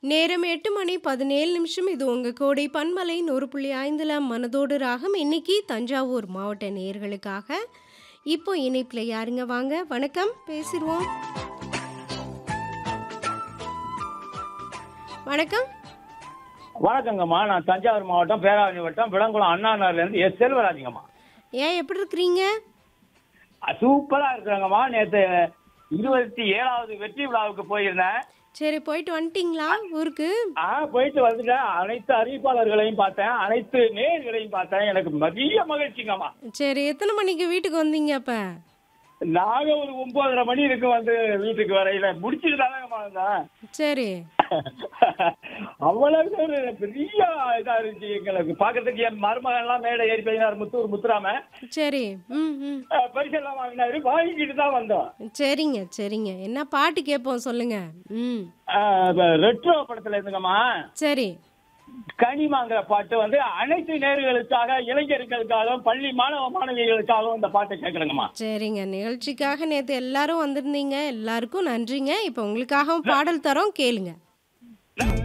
நேரம் எட்டு மணி பதினேழு நிமிஷம் இது உங்க கோடை பன்மலை நூறு புள்ளி ஐந்துல மனதோடு ராகம் இன்னைக்கு தஞ்சாவூர் மாவட்ட நேயர்களுக்காக இப்போ இணைப்பில் யாருங்க வாங்க வணக்கம் பேசிடுவோம் வணக்கம் வணக்கங்கம்மா நான் தஞ்சாவூர் மாவட்டம் பேராவணி வட்டம் விளங்குளம் அண்ணா நகர்ல இருந்து எஸ் செல்வராஜுங்கம்மா ஏன் எப்படி இருக்கிறீங்க அஹ் சூப்பரா இருக்கிறாங்கம்மா நேத்து இருபத்தி ஏழாவது வெற்றி விழாவுக்கு போயிருந்தேன் சரி போயிட்டு வந்துட்டீங்களா ஊருக்கு ஆ போயிட்டு வந்துட்டேன் அனைத்து அறிவிப்பாளர்களையும் பார்த்தேன் அனைத்து நேயர்களையும் பார்த்தேன் எனக்கு மதிய மகிழ்ச்சிங்கம்மா சரி எத்தனை மணிக்கு வீட்டுக்கு வந்தீங்க அப்ப நாங்க ஒரு ஒன்பதரை மணி இருக்கு வந்து வீட்டுக்கு வரையில முடிச்சுட்டு தானேங்கம்மா வந்தேன் சரி அவ்வளவு ஒரு பெரிய இதா இருந்துச்சு எங்களுக்கு பாக்குறதுக்கு என் மருமகன் எல்லாம் மேடை ஏறி போயினார் முத்தூர் முத்துராம சரி ம் ம் அஹ் பரிசெல்லாம் வாங்கினாரு வாங்கிக்கிட்டு தான் வந்தோம் சரிங்க சரிங்க என்ன பாட்டு கேட்போம் சொல்லுங்க ம் ரெட்ரோ படத்துல இருந்துங்கம்மா சரி கனிமாங்கிற பாட்டு வந்து அனைத்து நேர்களுக்காக இளைஞர்களுக்காகவும் பள்ளி மாணவ மாணவிகளுக்காகவும் இந்த பாட்டை கேட்கணுங்கம்மா சரிங்க நிகழ்ச்சிக்காக நேற்று எல்லாரும் வந்திருந்தீங்க எல்லாருக்கும் நன்றிங்க இப்போ உங்களுக்காகவும் பாடல் தரோம் கேளுங்க